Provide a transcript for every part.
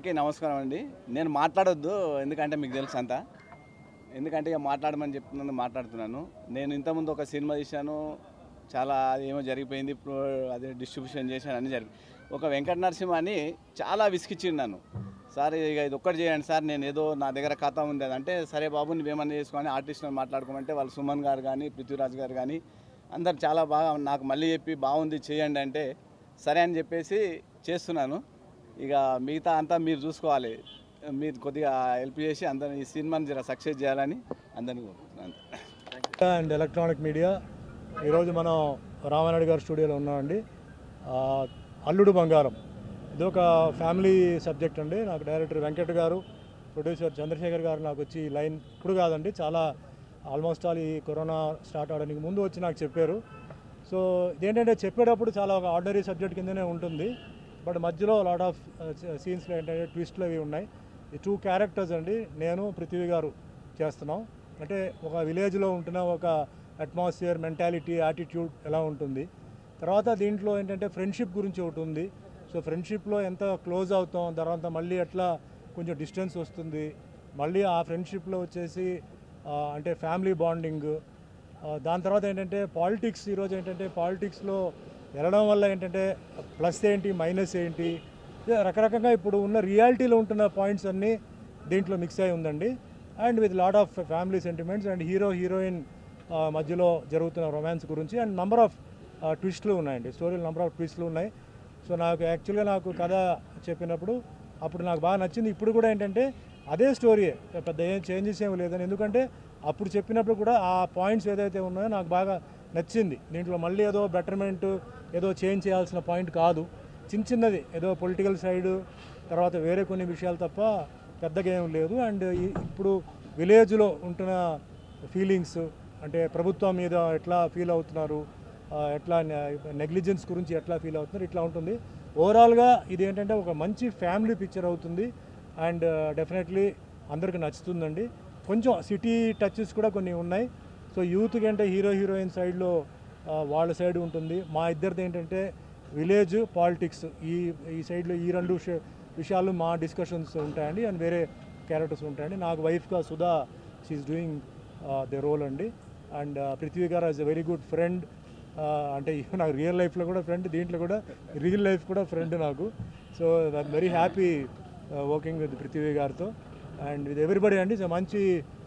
అందరికీ నమస్కారం అండి నేను మాట్లాడొద్దు ఎందుకంటే మీకు తెలుసు అంతా ఎందుకంటే ఇక మాట్లాడమని చెప్తున్నాను మాట్లాడుతున్నాను నేను ఇంతకుముందు ఒక సినిమా తీశాను చాలా ఏమో జరిగిపోయింది ఇప్పుడు అదే డిస్ట్రిబ్యూషన్ చేశాను అన్నీ జరిగి ఒక వెంకట నరసింహ అని చాలా విసిగిచ్చిండు నన్ను సార్ ఇక ఇది ఒక్కటి చేయండి సార్ నేను ఏదో నా దగ్గర ఖాతా ఉంది అది అంటే సరే బాబు నువ్వేమన్నా చేసుకొని ఆర్టిస్ట్ని మాట్లాడుకోమంటే వాళ్ళు సుమన్ గారు కానీ పృథ్వీరాజ్ గారు కానీ అందరు చాలా బాగా నాకు మళ్ళీ చెప్పి బాగుంది చేయండి అంటే సరే అని చెప్పేసి చేస్తున్నాను ఇక మిగతా అంతా మీరు చూసుకోవాలి మీరు కొద్దిగా హెల్ప్ చేసి అందరిని ఈ సినిమాని జర సక్సెస్ చేయాలని అందరినీ కోరుకుంటున్నాను అండ్ ఎలక్ట్రానిక్ మీడియా ఈరోజు మనం రామానాయుడు గారి స్టూడియోలో ఉన్నామండి ఆ, అల్లుడు బంగారం ఇది ఒక ఫ్యామిలీ సబ్జెక్ట్ అండి నాకు డైరెక్టర్ వెంకట్ గారు ప్రొడ్యూసర్ చంద్రశేఖర్ గారు నాకు వచ్చి ఈ లైన్ ఇప్పుడు కాదండి చాలా ఆల్మోస్ట్ ఆల్ ఈ కరోనా స్టార్ట్ అవడానికి ముందు వచ్చి నాకు చెప్పారు సో ఇదేంటంటే చెప్పేటప్పుడు చాలా ఒక ఆర్డినరీ సబ్జెక్ట్ కిందనే ఉంటుంది బట్ మధ్యలో లాట్ ఆఫ్ సీన్స్లో ఏంటంటే ట్విస్ట్లు అవి ఉన్నాయి ఈ టూ క్యారెక్టర్స్ అండి నేను పృథ్వీ గారు చేస్తున్నాం అంటే ఒక విలేజ్లో ఉంటున్న ఒక అట్మాస్ఫియర్ మెంటాలిటీ యాటిట్యూడ్ ఎలా ఉంటుంది తర్వాత దీంట్లో ఏంటంటే ఫ్రెండ్షిప్ గురించి ఒకటి ఉంది సో ఫ్రెండ్షిప్లో ఎంత క్లోజ్ అవుతాం తర్వాత మళ్ళీ ఎట్లా కొంచెం డిస్టెన్స్ వస్తుంది మళ్ళీ ఆ ఫ్రెండ్షిప్లో వచ్చేసి ఆ, అంటే ఫ్యామిలీ బాండింగ్ దాని తర్వాత ఏంటంటే పాలిటిక్స్ ఈరోజు ఏంటంటే పాలిటిక్స్లో వెళ్ళడం వల్ల ఏంటంటే ప్లస్ ఏంటి మైనస్ ఏంటి ఇలా రకరకంగా ఇప్పుడు ఉన్న రియాలిటీలో ఉంటున్న పాయింట్స్ అన్నీ దీంట్లో మిక్స్ అయి ఉందండి and with lot of family sentiments and hero heroine మధ్యలో జరుగుతున్న రొమాన్స్ గురించి అండ్ నంబర్ ఆఫ్ ట్విస్ట్లు ఉన్నాయండి స్టోరీలో నంబర్ ఆఫ్ ట్విస్ట్లు ఉన్నాయి సో నాకు యాక్చువల్గా నాకు కథ చెప్పినప్పుడు అప్పుడు నాకు బాగా నచ్చింది ఇప్పుడు కూడా ఏంటంటే అదే స్టోరీ పెద్ద ఏం చేంజెస్ ఏమి లేదని ఎందుకంటే అప్పుడు చెప్పినప్పుడు కూడా ఆ పాయింట్స్ ఏదైతే ఉన్నాయో నాకు బాగా నచ్చింది దీంట్లో మళ్ళీ ఏదో బెటర్మెంట్ ఏదో చేంజ్ చేయాల్సిన పాయింట్ కాదు చిన్న చిన్నది ఏదో పొలిటికల్ సైడ్ తర్వాత వేరే కొన్ని విషయాలు తప్ప పెద్దగా ఏం లేదు అండ్ ఇప్పుడు విలేజ్లో ఉంటున్న ఫీలింగ్స్ అంటే ప్రభుత్వం మీద ఎట్లా ఫీల్ అవుతున్నారు ఆ, ఎట్లా నెగ్లిజెన్స్ గురించి ఎట్లా ఫీల్ అవుతున్నారు ఇట్లా ఉంటుంది ఓవరాల్గా ఇది ఏంటంటే ఒక మంచి ఫ్యామిలీ పిక్చర్ అవుతుంది అండ్ డెఫినెట్లీ అందరికి నచ్చుతుందండి కొంచెం సిటీ టచెస్ కూడా కొన్ని ఉన్నాయి సో యూత్కి అంటే హీరో హీరోయిన్ సైడ్లో వాళ్ళ సైడ్ ఉంటుంది మా ఇద్దరిది ఏంటంటే విలేజ్ పాలిటిక్స్ ఈ ఈ సైడ్లో ఈ రెండు విష- విషయాలు మా డిస్కషన్స్ ఉంటాయండి అండ్ వేరే క్యారెక్టర్స్ ఉంటాయండి నాకు వైఫ్గా Sudha she's doing the role అండి and Prithvi garu as a very good friend అంటే నాకు రియల్ లైఫ్లో కూడా ఫ్రెండ్ దీంట్లో కూడా రియల్ లైఫ్ కూడా ఫ్రెండ్ నాకు so I'm very happy working with Prithvi గారితో అండ్ విత్ ఎవ్రీబడి అండి ఇట్స్ మంచి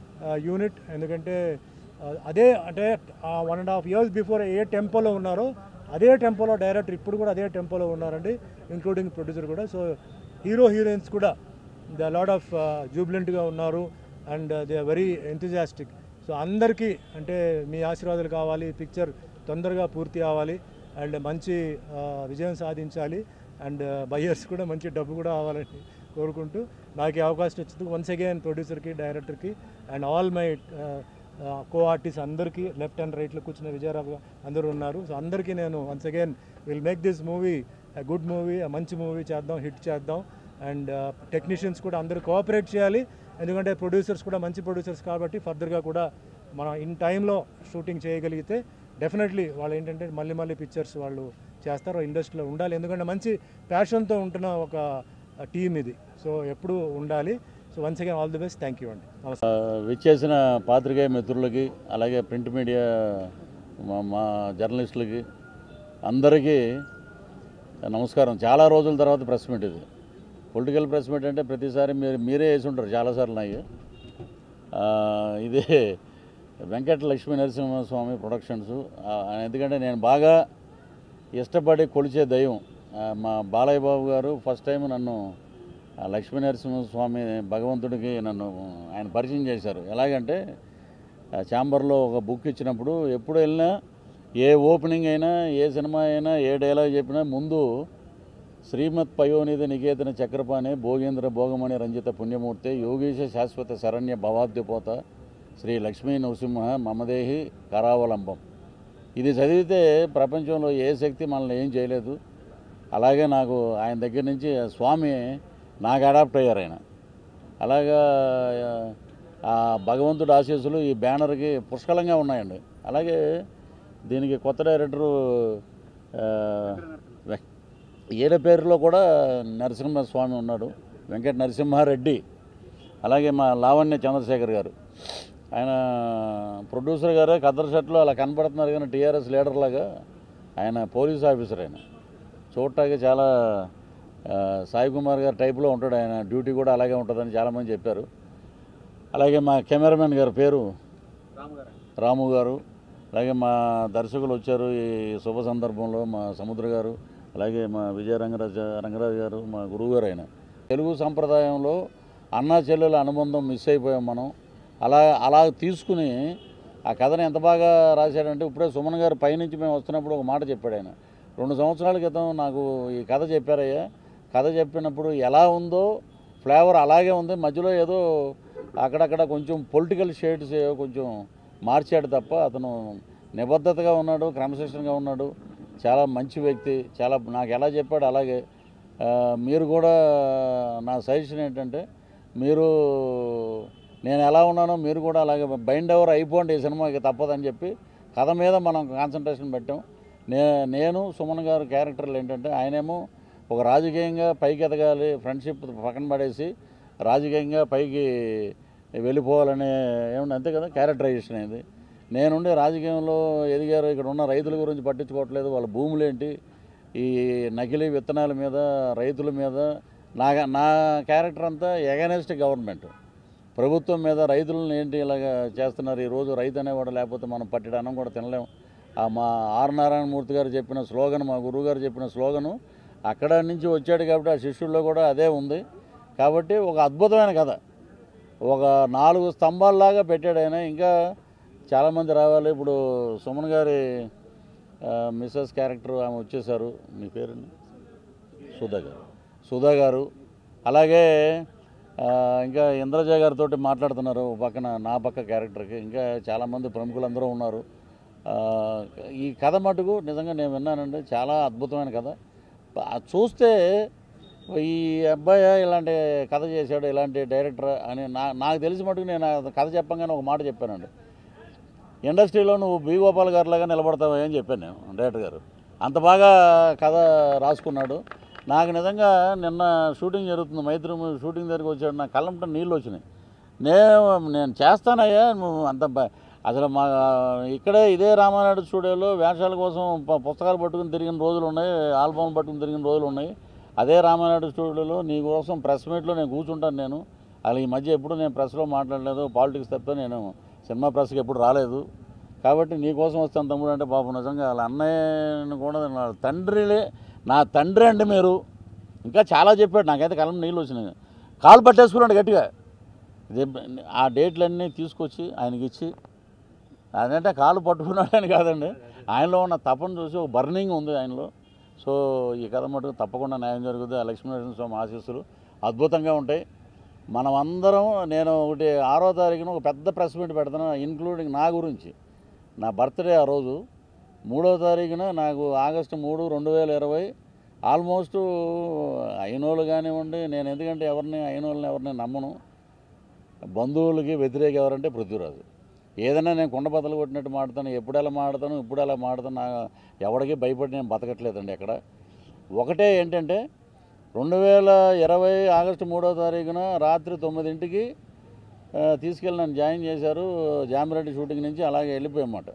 యూనిట్ ఎందుకంటే uh, అదే అంటే one and half years before ఏ టెంపోలో ఉన్నారో అదే టెంపోలో డైరెక్టర్ ఇప్పుడు కూడా అదే టెంపోలో ఉన్నారండి ఇంక్లూడింగ్ ప్రొడ్యూసర్ కూడా సో హీరో హీరోయిన్స్ కూడా ద లాట్ ఆఫ్ జూబిలెంట్గా ఉన్నారు and they are very enthusiastic so అందరికీ అంటే మీ ఆశీర్వాదాలు కావాలి పిక్చర్ తొందరగా పూర్తి అవ్వాలి అండ్ మంచి ఆ, విజయం సాధించాలి అండ్ బయ్యర్స్ కూడా మంచి డబ్బు కూడా అవ్వాలని కోరుకుంటూ నాకు ఈ అవకాశం వచ్చింది వన్స్ అగైన్ ప్రొడ్యూసర్కి డైరెక్టర్కి and all my co artist అందరికీ లెఫ్ట్ అండ్ రైట్లో కూర్చున్న విజయరావు గారు అందరూ ఉన్నారు సో అందరికీ నేను once again will make this movie good movie మంచి మూవీ చేద్దాం హిట్ చేద్దాం అండ్ టెక్నీషియన్స్ కూడా అందరూ కోఆపరేట్ చేయాలి ఎందుకంటే ప్రొడ్యూసర్స్ కూడా మంచి ప్రొడ్యూసర్స్ కాబట్టి ఫర్దర్గా కూడా మనం ఇన్ టైంలో షూటింగ్ చేయగలిగితే డెఫినెట్లీ వాళ్ళు ఏంటంటే మళ్ళీ మళ్ళీ పిక్చర్స్ వాళ్ళు చేస్తారు ఇండస్ట్రీలో ఉండాలి ఎందుకంటే మంచి ప్యాషన్తో ఉంటున్న ఒక టీం ఇది సో ఎప్పుడూ ఉండాలి so once again all the best thank you అండి నమస్తే విచ్చేసిన పాత్రికేయ మిత్రులకి అలాగే ప్రింట్ మీడియా మా మా జర్నలిస్టులకి అందరికీ నమస్కారం చాలా రోజుల తర్వాత ప్రెస్ మీట్ ఇది పొలిటికల్ ప్రెస్ మీట్ అంటే ప్రతిసారి మీరు మీరే వేసి ఉంటారు చాలాసార్లు నాకు ఆ, ఇది వెంకట లక్ష్మీ నరసింహస్వామి ప్రొడక్షన్స్ ఆ, ఎందుకంటే నేను బాగా ఇష్టపడి కొలిచే దైవం ఆ, మా బాలయ్య బాబు గారు ఫస్ట్ టైం నన్ను ఆ లక్ష్మీ నరసింహస్వామి భగవంతుడికి నన్ను ఆయన పరిచయం చేశారు ఎలాగంటే ఆ ఛాంబర్లో ఒక బుక్ ఇచ్చినప్పుడు ఎప్పుడు వెళ్ళినా ఏ ఓపెనింగ్ అయినా ఏ సినిమా అయినా ఏ డైలాగ్ చెప్పినా ముందు శ్రీమత్ పయోనిధి నికేతన చక్రపాణి భోగేంద్ర భోగమణి రంజిత పుణ్యమూర్తి యోగీశ శాశ్వత శరణ్య భవాద్యపోత శ్రీ లక్ష్మీ నరసింహ మమదేహి కరావలంబం ఇది చదివితే ప్రపంచంలో ఏ శక్తి మనల్ని ఏం చేయలేదు అలాగే నాకు ఆయన దగ్గర నుంచి స్వామి నాకు అడాప్ట్ అయ్యారు ఆయన అలాగా ఆ భగవంతుడి ఆశీస్సులు ఈ బ్యానర్కి పుష్కలంగా ఉన్నాయండి అలాగే దీనికి కొత్త డైరెక్టరు ఆ, వె- ఈయన పేరులో కూడా నరసింహస్వామి ఉన్నాడు వెంకట నరసింహారెడ్డి అలాగే మా లావణ్య చంద్రశేఖర్ గారు ఆయన ప్రొడ్యూసర్ గారే కద్దర్ షర్ట్లో అలా కనపడుతున్నారు కానీ టీఆర్ఎస్ లీడర్ లాగా ఆయన పోలీస్ ఆఫీసర్ ఆయన చూడటానికి చాలా ఆ, సాయి కుమార్ గారు టైప్లో ఉంటాడు ఆయన డ్యూటీ కూడా అలాగే ఉంటుందని చాలామంది చెప్పారు అలాగే మా కెమెరామెన్ గారి పేరు రాము గారు అలాగే మా దర్శకులు వచ్చారు ఈ శుభ సందర్భంలో మా సముద్ర గారు అలాగే మా విజయ రంగరాజ రంగరాజు గారు మా గురువు గారు ఆయన తెలుగు సంప్రదాయంలో అన్నా చెల్లెల అనుబంధం మిస్ అయిపోయాం మనం అలా అలా తీసుకుని ఆ కథను ఎంత బాగా రాశాడంటే ఇప్పుడే సుమన్ గారు పైనుంచి మేము వస్తున్నప్పుడు ఒక మాట చెప్పాడు ఆయన రెండు సంవత్సరాల క్రితం నాకు ఈ కథ చెప్పారయ్యా కథ చెప్పినప్పుడు ఎలా ఉందో ఫ్లేవర్ అలాగే ఉంది మధ్యలో ఏదో అక్కడక్కడ కొంచెం పొలిటికల్ షేడ్స్ కొంచెం మార్చాడు తప్ప అతను నిబద్ధతగా ఉన్నాడు క్రమశిక్షణగా ఉన్నాడు చాలా మంచి వ్యక్తి చాలా నాకు ఎలా చెప్పాడు అలాగే ఆ, మీరు కూడా నా సజెషన్ ఏంటంటే మీరు నేను ఎలా ఉన్నానో మీరు కూడా అలాగే బైండ్ ఓవర్ అయిపోండి ఈ సినిమాకి తప్పదని చెప్పి కథ మీద మనం కాన్సన్ట్రేషన్ పెట్టాం నే నేను సుమన్ గారు క్యారెక్టర్లు ఏంటంటే ఆయనేమో ఒక రాజకీయంగా పైకి ఎదగాలి ఫ్రెండ్షిప్ పక్కన పడేసి రాజకీయంగా పైకి వెళ్ళిపోవాలనే ఏమన్నా అంతే కదా క్యారెక్టరైజేషన్ అయింది నేనుండి రాజకీయంలో ఎదిగారు ఇక్కడ ఉన్న రైతుల గురించి పట్టించుకోవట్లేదు వాళ్ళ భూములు ఏంటి ఈ నకిలీ విత్తనాల మీద రైతుల మీద నా నా క్యారెక్టర్ అంతా ఎగనెస్ట్ గవర్నమెంట్ ప్రభుత్వం మీద రైతులను ఏంటి ఇలాగ చేస్తున్నారు ఈరోజు రైతు అనేవాడు లేకపోతే మనం పట్టెడు అన్నం కూడా తినలేం ఆ మా ఆర్ నారాయణమూర్తి గారు చెప్పిన స్లోగన్ మా గురువు గారు చెప్పిన స్లోగను అక్కడ నుంచి వచ్చాడు కాబట్టి ఆ శిష్యుల్లో కూడా అదే ఉంది కాబట్టి ఒక అద్భుతమైన కథ ఒక నాలుగు స్తంభాల్లాగా పెట్టాడు ఆయన ఇంకా చాలామంది రావాలి ఇప్పుడు సుమన్ గారి ఆ, మిస్సెస్ క్యారెక్టర్ ఆమె వచ్చేసారు మీ పేరండి సుధా గారు సుధా గారు అలాగే ఆ, ఇంకా ఇంద్రజ గారితో మాట్లాడుతున్నారు ఓ పక్కన నా పక్క క్యారెక్టర్కి ఇంకా చాలామంది ప్రముఖులందరూ ఉన్నారు ఆ, ఈ కథ మటుకు నిజంగా నేను విన్నానండి చాలా అద్భుతమైన కథ బా- చూస్తే ఈ అబ్బాయి ఇలాంటి కథ చేశాడు ఇలాంటి డైరెక్టర్ అని నా నాకు తెలిసి మటుకు నేను ఆ కథ చెప్పంగానే ఒక మాట చెప్పానండి ఇండస్ట్రీలో నువ్వు బి గోపాల్ గారిలాగా నిలబడతావు అని చెప్పాను నేను డైరెక్టర్ గారు అంత బాగా కథ రాసుకున్నాడు నాకు నిజంగా నిన్న షూటింగ్ జరుగుతుంది మైత్రి మూవీ షూటింగ్ దగ్గరికి వచ్చాడు నా కళ్ళంట నీళ్ళు వచ్చినాయి నేను నేను చేస్తానయ్యా నువ్వు అంత బ- అసలు మా ఇక్కడే ఇదే రామానాయుడు స్టూడియోలో వేషాల కోసం ప- పుస్తకాలు పట్టుకుని తిరిగిన రోజులు ఉన్నాయి ఆల్బమ్ పట్టుకుని తిరిగిన రోజులు ఉన్నాయి అదే రామానాయుడు స్టూడియోలో నీ కోసం ప్రెస్ మీట్లో నేను కూర్చుంటాను నేను అలా ఈ మధ్య ఎప్పుడు నేను ప్రెస్లో మాట్లాడలేదు పాలిటిక్స్ తప్ప నేను సినిమా ప్రెస్కి ఎప్పుడు రాలేదు కాబట్టి నీ కోసం వస్తాను తమ్ముడు అంటే బాబు నిజంగా వాళ్ళ అన్నయ్యను కూడా నా తండ్రిలే నా తండ్రి అండి మీరు ఇంకా చాలా చెప్పాడు నాకైతే కళ్ళం నీళ్ళు వచ్చినాయి కాలు పట్టేసుకున్నాడు గట్టిగా ఇదే ఆ డేట్లన్నీ తీసుకొచ్చి ఆయనకి ఇచ్చి అదంటే కాలు పట్టుకున్నాడని కాదండి ఆయనలో ఉన్న తపన చూసి ఒక బర్నింగ్ ఉంది ఆయనలో సో ఈ కథ మటుకు తప్పకుండా న్యాయం జరుగుతుంది ఆ లక్ష్మీనరసింహ స్వామి ఆశీస్సులు అద్భుతంగా ఉంటాయి మనం అందరం నేను ఒకటి ఆరో తారీఖున ఒక పెద్ద ప్రెస్ మీట్ పెడతాను ఇన్క్లూడింగ్ నా గురించి నా బర్త్డే ఆ రోజు మూడో తారీఖున నాకు ఆగస్టు మూడు రెండు వేల ఇరవై ఆల్మోస్ట్ అయినోళ్ళు కానివ్వండి నేను ఎందుకంటే ఎవరిని అయినోళ్ళని ఎవరిని నమ్మను బంధువులకి వ్యతిరేక ఎవరంటే పృథ్వీరాజు ఏదైనా నేను కుండ బద్దలు కొట్టినట్టు మాడతాను ఎప్పుడు ఎలా మాడతాను ఇప్పుడు ఎలా మాడతాను నా ఎవరికి భయపడి నేను బతకట్లేదండి ఎక్కడ ఒకటే ఏంటంటే రెండు వేల ఇరవై ఆగస్టు మూడో తారీఖున రాత్రి తొమ్మిదింటికి ఆ, తీసుకెళ్ళి నన్ను జాయిన్ చేశారు జామిరెడ్డి షూటింగ్ నుంచి అలాగే వెళ్ళిపోయామాట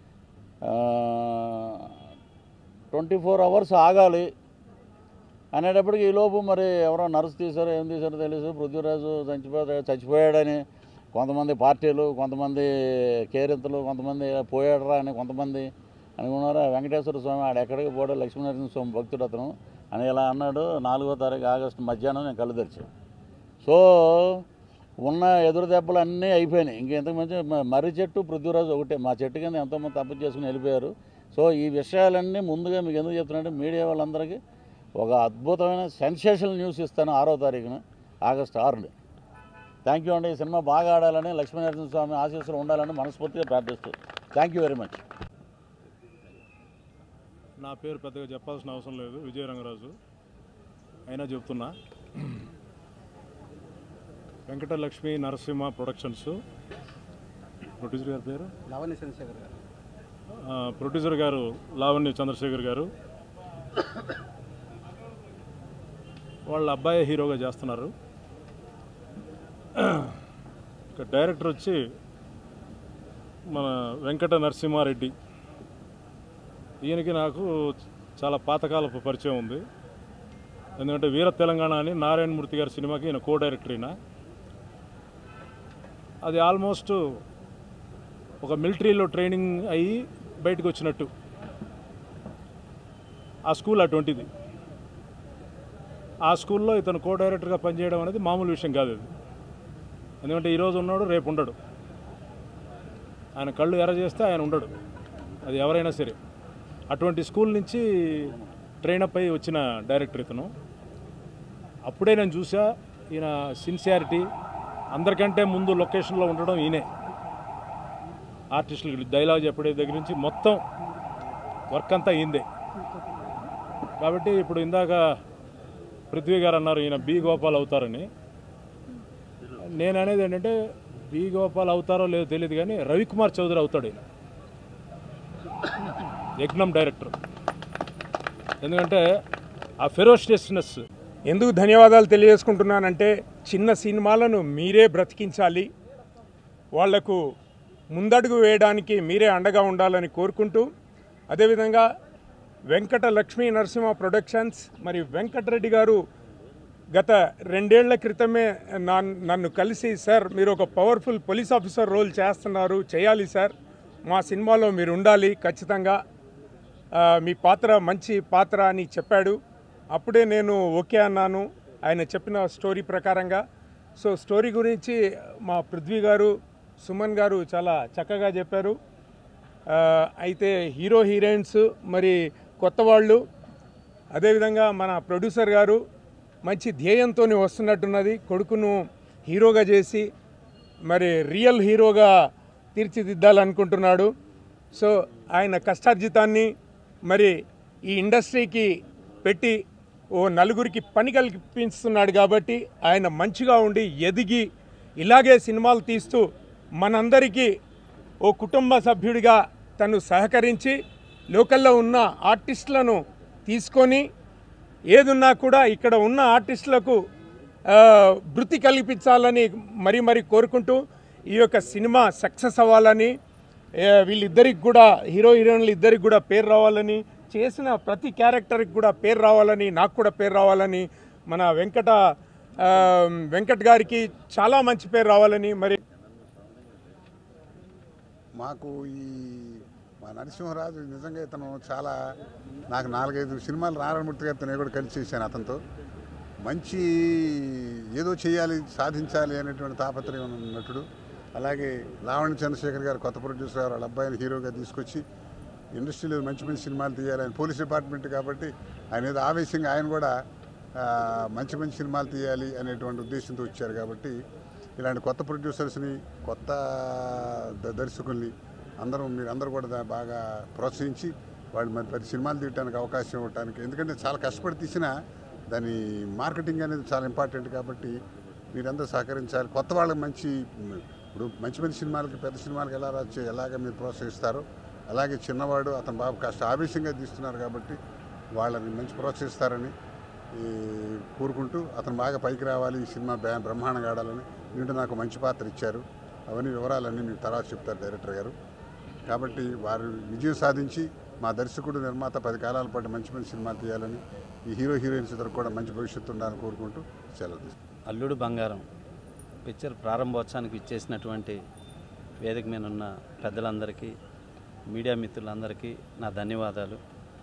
ట్వంటీ ఫోర్ అవర్స్ ఆగాలి అనేటప్పటికి ఈ లోపు మరి ఎవరో నర్సు తీశారో ఏం తీశారో తెలుసు పృథ్వీరాజు చచ్చిపోయాడు చచ్చిపోయాడని కొంతమంది పార్టీలు కొంతమంది కేరింతలు కొంతమంది పోయాడరా అని కొంతమంది అనుకున్నారు వెంకటేశ్వర స్వామి ఆడ ఎక్కడికి పోయాడో లక్ష్మీనరసింహ స్వామి భక్తుడు అతను అని ఇలా అన్నాడు నాలుగో తారీఖు ఆగస్టు మధ్యాహ్నం నేను కళ్ళు తెరిచాను సో ఉన్న ఎదురు దెబ్బలు అన్నీ అయిపోయినాయి ఇంక ఇంతకు మంచి మర్రి చెట్టు పృథ్వీరాజు ఒకటే మా చెట్టు కింద ఎంతోమంది తప్పు చేసుకుని వెళ్ళిపోయారు సో ఈ విషయాలన్నీ ముందుగా మీకు ఎందుకు చెప్తున్నానంటే మీడియా వాళ్ళందరికీ ఒక అద్భుతమైన సెన్సేషనల్ న్యూస్ ఇస్తాను ఆరో తారీఖున ఆగస్ట్ ఆరుని థ్యాంక్ యూ అండి ఈ సినిమా బాగా ఆడాలని లక్ష్మీనరసింహ స్వామి ఆశీస్సులు ఉండాలని మనస్ఫూర్తిగా ప్రార్థిస్తూ థ్యాంక్ యూ వెరీ మచ్ నా పేరు పెద్దగా చెప్పాల్సిన అవసరం లేదు విజయ రంగరాజు అయినా చెప్తున్నా వెంకటలక్ష్మి నరసింహ ప్రొడక్షన్స్ ప్రొడ్యూసర్ గారి పేరు లావణ్య చంద్రశేఖర్ గారు ఆ, ప్రొడ్యూసర్ గారు లావణ్య చంద్రశేఖర్ గారు వాళ్ళ అబ్బాయి హీరోగా చేస్తున్నారు ఇక డైరెక్టర్ వచ్చి మన వెంకట నరసింహారెడ్డి ఈయనకి నాకు చాలా పాతకాలపు పరిచయం ఉంది ఎందుకంటే వీర తెలంగాణ అని నారాయణమూర్తి గారి సినిమాకి ఈయన కో డైరెక్టర్ ఈయన అది ఆల్మోస్ట్ ఒక మిలిటరీలో ట్రైనింగ్ అయ్యి బయటకు వచ్చినట్టు ఆ స్కూల్ అటువంటిది ఆ స్కూల్లో ఇతను కో డైరెక్టర్గా పనిచేయడం అనేది మామూలు విషయం కాదు అది ఎందుకంటే ఈరోజు ఉన్నాడు రేపు ఉండడు ఆయన కళ్ళు ఎర్ర చేస్తే ఆయన ఉండడు అది ఎవరైనా సరే అటువంటి స్కూల్ నుంచి ట్రైనప్ అయ్యి వచ్చిన డైరెక్టర్ ఇతను అప్పుడే నేను చూసా ఈయన సిన్సియారిటీ అందరికంటే ముందు లొకేషన్లో ఉండడం ఈయనే ఆర్టిస్టులకి డైలాగ్ చెప్పడే దగ్గర నుంచి మొత్తం వర్క్ అంతా ఈందే కాబట్టి ఇప్పుడు ఇందాక పృథ్వీ గారు అన్నారు ఈయన బి గోపాల్ అవుతారని నేను అనేది ఏంటంటే బి గోపాల్ అవుతారో లేదో తెలియదు కానీ రవికుమార్ చౌదరి అవుతాడు ఈయన యజ్ఞం డైరెక్టర్ ఎందుకంటే ఆ ఫెరోషియస్నెస్ ఎందుకు ధన్యవాదాలు తెలియజేసుకుంటున్నానంటే చిన్న సినిమాలను మీరే బ్రతికించాలి వాళ్లకు ముందడుగు వేయడానికి మీరే అండగా ఉండాలని కోరుకుంటూ అదేవిధంగా వెంకట లక్ష్మీ నరసింహ ప్రొడక్షన్స్ మరి వెంకటరెడ్డి గారు గత రెండేళ్ల క్రితమే నా నన్ను కలిసి సార్ మీరు ఒక పవర్ఫుల్ పోలీస్ ఆఫీసర్ రోల్ చేస్తున్నారు చేయాలి సార్ మా సినిమాలో మీరు ఉండాలి ఖచ్చితంగా ఆ, మీ పాత్ర మంచి పాత్ర అని చెప్పాడు అప్పుడే నేను ఓకే అన్నాను ఆయన చెప్పిన స్టోరీ ప్రకారంగా సో స్టోరీ గురించి మా పృథ్వీ గారు సుమన్ గారు చాలా చక్కగా చెప్పారు ఆ, అయితే హీరో హీరోయిన్స్ మరి కొత్త వాళ్ళు అదేవిధంగా మన ప్రొడ్యూసర్ గారు మంచి ధ్యేయంతో వస్తున్నట్టున్నది కొడుకును హీరోగా చేసి మరి రియల్ హీరోగా తీర్చిదిద్దాలనుకుంటున్నాడు సో ఆయన కష్టార్జితాన్ని మరి ఈ ఇండస్ట్రీకి పెట్టి ఓ నలుగురికి పని కల్పిస్తున్నాడు కాబట్టి ఆయన మంచిగా ఉండి ఎదిగి ఇలాగే సినిమాలు తీస్తూ మనందరికీ ఓ కుటుంబ సభ్యుడిగా తను సహకరించి లోకల్లో ఉన్న ఆర్టిస్టులను తీసుకొని ఏదున్నా కూడా ఇక్కడ ఉన్న ఆర్టిస్టులకు ఆ, వృత్తి కల్పించాలని మరీ మరీ కోరుకుంటూ ఈ యొక్క సినిమా సక్సెస్ అవ్వాలని ఏ, వీళ్ళిద్దరికి కూడా హీరో హీరోయిన్లు ఇద్దరికి కూడా పేరు రావాలని చేసిన ప్రతి క్యారెక్టర్కి కూడా పేరు రావాలని నాకు కూడా పేరు రావాలని మన వెంకట ఆ, వెంకట్ గారికి చాలా మంచి పేరు రావాలని మరి మాకు ఈ మా నరసింహరాజు నిజంగా ఇతను చాలా నాకు నాలుగైదు సినిమాలు నారాయణమూర్తి గారితో నేను కూడా కలిసి చేశాను అతనితో మంచి ఏదో చేయాలి సాధించాలి అనేటువంటి తాపత్రయం ఉన్న నటుడు అలాగే లావణ్య చంద్రశేఖర్ గారు కొత్త ప్రొడ్యూసర్ గారు వాళ్ళ అబ్బాయిని హీరోగా తీసుకొచ్చి ఇండస్ట్రీలో మంచి మంచి సినిమాలు తీయాలి ఆయన పోలీస్ డిపార్ట్మెంట్ కాబట్టి ఆయన ఏదో ఆవేశంగా ఆయన కూడా ఆ, మంచి మంచి సినిమాలు తీయాలి అనేటువంటి ఉద్దేశంతో వచ్చారు కాబట్టి ఇలాంటి కొత్త ప్రొడ్యూసర్స్ని కొత్త ద- దర్శకుల్ని అందరం మీరు అందరూ కూడా దా- బాగా ప్రోత్సహించి వాళ్ళు మరి పది సినిమాలు తీయడానికి అవకాశం ఇవ్వడానికి ఎందుకంటే చాలా కష్టపడి తీసిన దాని మార్కెటింగ్ అనేది చాలా ఇంపార్టెంట్ కాబట్టి మీరందరూ సహకరించాలి కొత్త వాళ్ళకి మంచి ఇప్పుడు మంచి మంచి సినిమాలకి పెద్ద సినిమాలకి ఎలా రాచే ఎలాగ మీరు ప్రోత్సహిస్తారో అలాగే చిన్నవాడు అతను బాబు కాస్త ఆవేశంగా తీస్తున్నారు కాబట్టి వాళ్ళని మంచి ప్రోత్సహిస్తారని ఈ కోరుకుంటూ అతను బాగా పైకి రావాలి ఈ సినిమా బ్యా బ్రహ్మాండంగా ఆడాలని దీంట్లో నాకు మంచి పాత్ర ఇచ్చారు అవన్నీ వివరాలన్నీ మీకు తర్వాత చెప్తారు డైరెక్టర్ గారు కాబట్టి వారు విజయం సాధించి మా దర్శకుడు నిర్మాత పది కాలాల పాటు మంచి మంచి సినిమా తీయాలని ఈ హీరో హీరోయిన్స్ ఇద్దరు కూడా మంచి భవిష్యత్తు ఉండాలని కోరుకుంటూ సెలవు తీసుకుంటాను అల్లుడు బంగారం పిక్చర్ ప్రారంభోత్సవానికి ఇచ్చేసినటువంటి వేదిక మీద ఉన్న పెద్దలందరికీ మీడియా మిత్రులందరికీ నా ధన్యవాదాలు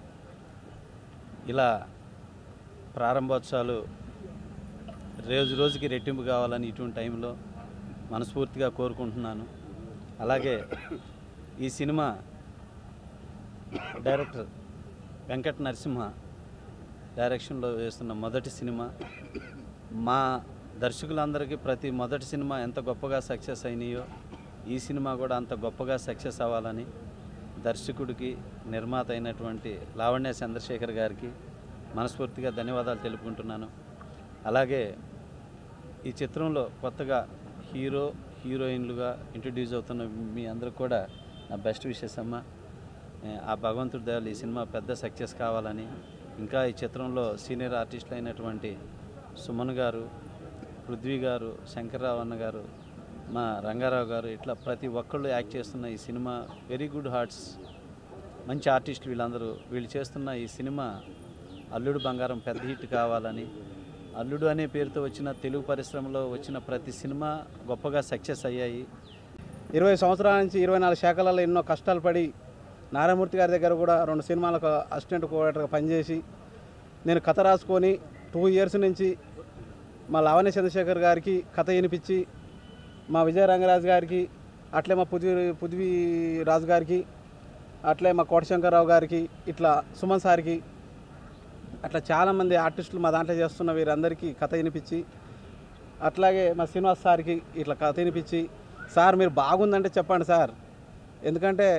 ఇలా ప్రారంభోత్సవాలు రోజు రోజుకి రెట్టింపు కావాలని ఇటువంటి టైంలో మనస్ఫూర్తిగా కోరుకుంటున్నాను అలాగే ఈ సినిమా డైరెక్టర్ వెంకట నరసింహ డైరెక్షన్లో వేస్తున్న మొదటి సినిమా మా దర్శకులందరికీ ప్రతి మొదటి సినిమా ఎంత గొప్పగా సక్సెస్ అయినాయో ఈ సినిమా కూడా అంత గొప్పగా సక్సెస్ అవ్వాలని దర్శకుడికి నిర్మాత అయినటువంటి లావణ్య చంద్రశేఖర్ గారికి మనస్ఫూర్తిగా ధన్యవాదాలు తెలుపుకుంటున్నాను అలాగే ఈ చిత్రంలో కొత్తగా హీరో హీరోయిన్లుగా ఇంట్రడ్యూస్ అవుతున్న మీ అందరికి కూడా నా బెస్ట్ విషెస్ అమ్మ ఏ, ఆ భగవంతుడి దయాలు ఈ సినిమా పెద్ద సక్సెస్ కావాలని ఇంకా ఈ చిత్రంలో సీనియర్ ఆర్టిస్టులు అయినటువంటి సుమన్ గారు పృథ్వీ గారు శంకర్రావు అన్న గారు మా రంగారావు గారు ఇట్లా ప్రతి ఒక్కళ్ళు యాక్ట్ చేస్తున్న ఈ సినిమా వెరీ గుడ్ హార్ట్స్ మంచి ఆర్టిస్టులు వీళ్ళందరూ వీళ్ళు చేస్తున్న ఈ సినిమా అల్లుడు బంగారం పెద్ద హిట్ కావాలని అల్లుడు అనే పేరుతో వచ్చిన తెలుగు పరిశ్రమలో వచ్చిన ప్రతి సినిమా గొప్పగా సక్సెస్ అయ్యాయి ఇరవై సంవత్సరాల నుంచి ఇరవై నాలుగు శాఖలలో ఎన్నో కష్టాలు పడి నారాయణమూర్తి గారి దగ్గర కూడా రెండు సినిమాలకు అసిస్టెంట్ కోఆర్డినేటర్గా పనిచేసి నేను కథ రాసుకొని టూ ఇయర్స్ నుంచి మా లావణ్య చంద్రశేఖర్ గారికి కథ వినిపించి మా విజయ రంగరాజు గారికి అట్లే మా పుద్వి పుద్వి రాజు గారికి అట్లే మా కోటశంకర్రావు గారికి ఇట్లా సుమన్ సార్కి అట్లా చాలామంది ఆర్టిస్టులు మా దాంట్లో చేస్తున్న వీరందరికీ కథ వినిపించి అట్లాగే మా శ్రీనివాస్ సార్కి ఇట్లా కథ వినిపించి సార్ మీరు బాగుందంటే చెప్పండి సార్ ఎందుకంటే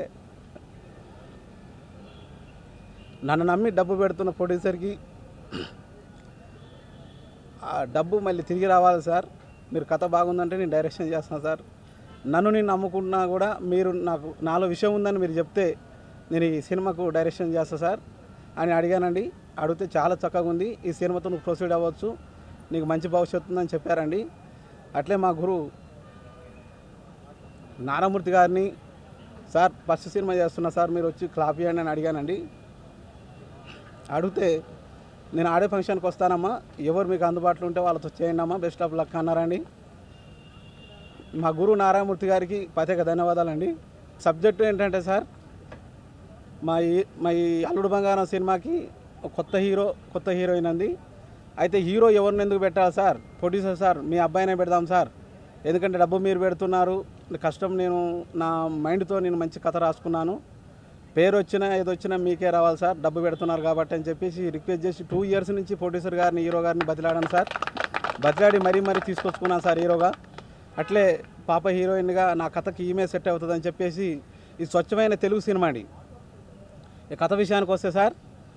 నన్ను నమ్మి డబ్బు పెడుతున్న ప్రొడ్యూసర్కి ఆ డబ్బు మళ్ళీ తిరిగి రావాలి సార్ మీరు కథ బాగుందంటే నేను డైరెక్షన్ చేస్తాను సార్ నన్ను నేను నమ్ముకున్నా కూడా మీరు నాకు నాలో విషయం ఉందని మీరు చెప్తే నేను ఈ సినిమాకు డైరెక్షన్ చేస్తా సార్ అని అడిగానండి అడిగితే చాలా చక్కగా ఉంది ఈ సినిమాతో నువ్వు ప్రొసీడ్ అవ్వచ్చు నీకు మంచి భవిష్యత్తు ఉందని చెప్పారండి అట్లే మా గురువు నారామూర్తి గారిని సార్ ఫస్ట్ సినిమా చేస్తున్నా సార్ మీరు వచ్చి క్లాప్ ఇవ్వండి అని అడిగానండి అడిగితే నేను ఆడే ఫంక్షన్కి వస్తానమ్మా ఎవరు మీకు అందుబాటులో ఉంటే వాళ్ళతో చేయండి అమ్మా బెస్ట్ ఆఫ్ లక్ అన్నారండి మా గురువు నారాయణమూర్తి గారికి ప్రత్యేక ధన్యవాదాలండి సబ్జెక్టు ఏంటంటే సార్ మా ఈ మా ఈ అల్లుడు బంగారం సినిమాకి ఒక కొత్త హీరో కొత్త హీరోయిన్ అంది అయితే హీరో ఎవరిని ఎందుకు పెట్టాలి సార్ ప్రొడ్యూసర్ సార్ మీ అబ్బాయినే పెడదాం సార్ ఎందుకంటే డబ్బు మీరు పెడుతున్నారు కష్టం నేను నా మైండ్తో నేను మంచి కథ రాసుకున్నాను పేరు వచ్చినా ఏది వచ్చినా మీకే రావాలి సార్ డబ్బు పెడుతున్నారు కాబట్టి అని చెప్పేసి రిక్వెస్ట్ చేసి టూ ఇయర్స్ నుంచి ప్రొడ్యూసర్ గారిని హీరో గారిని బతిలాడాను సార్ బతిలాడి మరీ మరీ తీసుకొచ్చుకున్నాను సార్ హీరోగా అట్లే పాప హీరోయిన్గా నా కథకి ఈమె సెట్ అవుతుందని చెప్పేసి ఇది స్వచ్ఛమైన తెలుగు సినిమా అండి ఈ కథ విషయానికి వస్తే సార్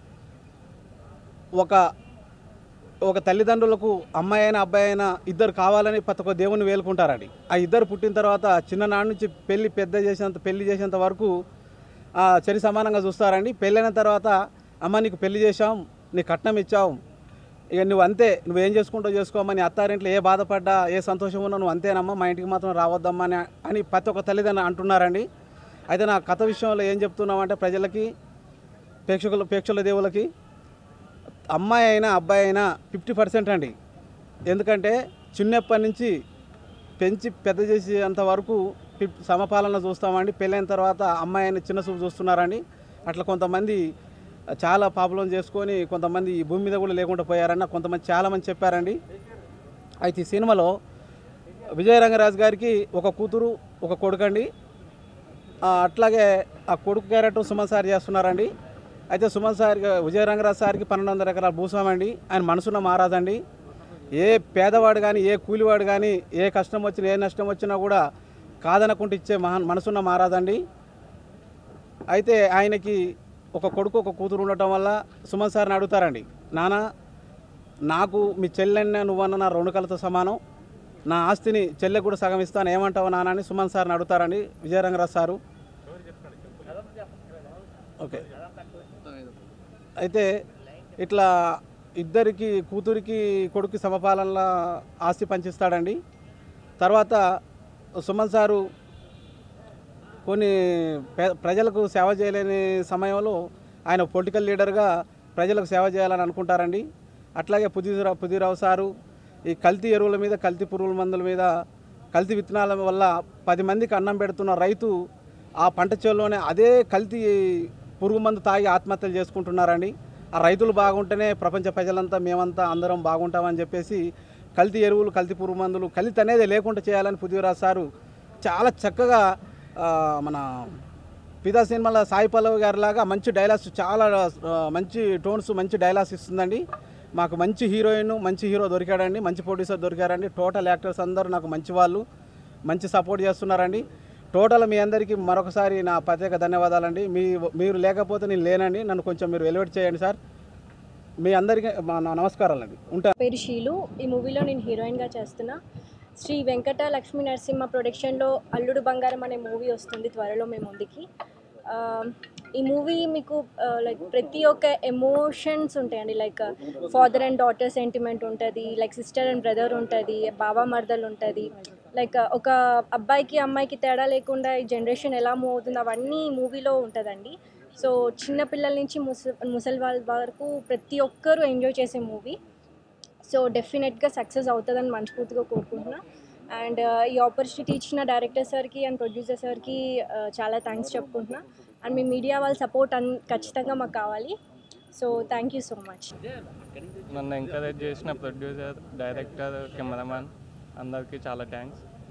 ఒక ఒక తల్లిదండ్రులకు అమ్మాయి అయినా అబ్బాయి అయినా ఇద్దరు కావాలని ప్రతి ఒక్క దేవుని వేలుకుంటారండి ఆ ఇద్దరు పుట్టిన తర్వాత చిన్ననాటి నుంచి పెళ్లి పెద్ద చేసేంత పెళ్లి చేసేంత వరకు ఆ, చరి సమానంగా చూస్తారండి పెళ్ళైన తర్వాత అమ్మ నీకు పెళ్లి చేశాం నీ కట్నం ఇచ్చావు ఇక నువ్వు అంతే నువ్వేం చేసుకుంటావు చేసుకోమని అత్తారింట్లో ఏ బాధపడ్డా ఏ సంతోషం ఉన్నా నువ్వు అంతేనమ్మా మా ఇంటికి మాత్రం రావద్దమ్మా అని అని ప్రతి ఒక్క తల్లిదండ్రులు అంటున్నారండి అయితే నా కథ విషయంలో ఏం చెప్తున్నామంటే ప్రజలకి ప్రేక్షకుల ప్రేక్షకుల దేవులకి అమ్మాయి అయినా అబ్బాయి అయినా ఫిఫ్టీ పర్సెంట్ అండి ఎందుకంటే చిన్నప్పటి నుంచి పెంచి పెద్ద చేసేంత వరకు ఫిఫ్ సమపాలన చూస్తామండి పెళ్ళైన తర్వాత అమ్మాయి అయిన చిన్న చూపు చూస్తున్నారండి అట్లా కొంతమంది చాలా పాపులం చేసుకొని కొంతమంది ఈ భూమి మీద కూడా లేకుండా పోయారని నాకు కొంతమంది చాలామంది చెప్పారండి అయితే ఈ సినిమాలో విజయరంగరాజు గారికి ఒక కూతురు ఒక కొడుకండి ఆ, అట్లాగే ఆ కొడుకు క్యారెక్టర్ సుమన్ సార్ చేస్తున్నారండి అయితే సుమన్ సార్ విజయ రంగరాజ్ సార్కి పన్నెండు వందల ఎకరాల భూస్వామండి ఆయన మనసున్న మారాదండి ఏ పేదవాడు కానీ ఏ కూలివాడు కానీ ఏ కష్టం వచ్చినా ఏ నష్టం వచ్చినా కూడా కాదనకుండా ఇచ్చే మహా మనసున్న మారాదండి అయితే ఆయనకి ఒక కొడుకు ఒక కూతురు ఉండటం వల్ల సుమన్ సార్ని అడుగుతారండి నాన్న నాకు మీ చెల్లెన్న నువ్వన్న నా రెండు కళ్ళతో సమానం నా ఆస్తిని చెల్లె కూడా సగం ఇస్తాను ఏమంటావు నాన్న అని సుమన్ సార్ని అడుగుతారండి విజయరంగరాజ్ సారు ఓకే అయితే ఇట్లా ఇద్దరికి కూతురికి కొడుకు సమపాలనలో ఆస్తి పంచిస్తాడండి తర్వాత సుమన్ సారు కొన్ని పే- ప్రజలకు సేవ చేయలేని సమయంలో ఆయన పొలిటికల్ లీడర్గా ప్రజలకు సేవ చేయాలని అనుకుంటారండి అట్లాగే పుదిరావు పుదిరావు సారు ఈ కల్తీ ఎరువుల మీద కల్తీ పురుగుల మందుల మీద కల్తీ విత్తనాల వల్ల పది మందికి అన్నం పెడుతున్న రైతు ఆ పంట చేలోనే అదే కల్తీ పురుగు మందు తాగి ఆత్మహత్యలు చేసుకుంటున్నారండి ఆ రైతులు బాగుంటేనే ప్రపంచ ప్రజలంతా మేమంతా అందరం బాగుంటామని చెప్పేసి కల్తీ ఎరువులు కల్తీ పురుగు మందులు కల్తీ అనేది లేకుండా చేయాలని పుదిరావు సారు చాలా చక్కగా ఆ, మన పిదా సినిమాలో సాయి పల్లవి గారి లాగా మంచి డైలాగ్స్ చాలా ఆ, మంచి టోన్స్ మంచి డైలాగ్స్ ఇస్తుందండి మాకు మంచి హీరోయిన్ మంచి హీరో దొరికాడండి మంచి ప్రొడ్యూసర్ దొరికారండి టోటల్ యాక్టర్స్ అందరూ నాకు మంచి వాళ్ళు మంచి సపోర్ట్ చేస్తున్నారండి టోటల్ మీ అందరికీ మరొకసారి నా ప్రత్యేక ధన్యవాదాలండి మీ మీరు లేకపోతే నేను లేనండి నన్ను కొంచెం మీరు ఎలివేట్ చేయండి సార్ మీ అందరికీ మా నా నమస్కారాలండి ఉంటా పేరు షీలు ఈ మూవీలో నేను హీరోయిన్గా చేస్తున్నా శ్రీ వెంకట లక్ష్మీ నరసింహ ప్రొడక్షన్లో అల్లుడు బంగారం అనే మూవీ వస్తుంది త్వరలో మేము ముందుకి ఆ, ఈ మూవీ మీకు లైక్ ప్రతి ఒక్క ఎమోషన్స్ ఉంటాయండి like father and daughter sentiment ఉంటుంది లైక్ సిస్టర్ అండ్ బ్రదర్ ఉంటుంది బాబా మర్దలు ఉంటుంది లైక్ ఒక అబ్బాయికి అమ్మాయికి తేడా లేకుండా ఈ జనరేషన్ ఎలా మూవ్ అవుతుంది అవన్నీ ఈ మూవీలో ఉంటుందండి సో చిన్న పిల్లల నుంచి ముస ముసలి వాళ్ళ వరకు ప్రతి ఒక్కరూ ఎంజాయ్ చేసే మూవీ సో డెఫినెట్గా సక్సెస్ అవుతుందని మనస్ఫూర్తిగా కోరుకుంటున్నా అండ్ ఈ ఆపర్చునిటీ ఇచ్చిన డైరెక్టర్ సార్కి అండ్ ప్రొడ్యూసర్ సార్కి చాలా థ్యాంక్స్ చెప్పుకుంటున్నా అండ్ మీ మీడియా వాళ్ళ సపోర్ట్ అన్ ఖచ్చితంగా మాకు కావాలి so thank you so much నన్ను ఎంకరేజ్ చేసిన ప్రొడ్యూసర్ డైరెక్టర్ కెమెరామ్యాన్ అందరికీ చాలా థ్యాంక్స్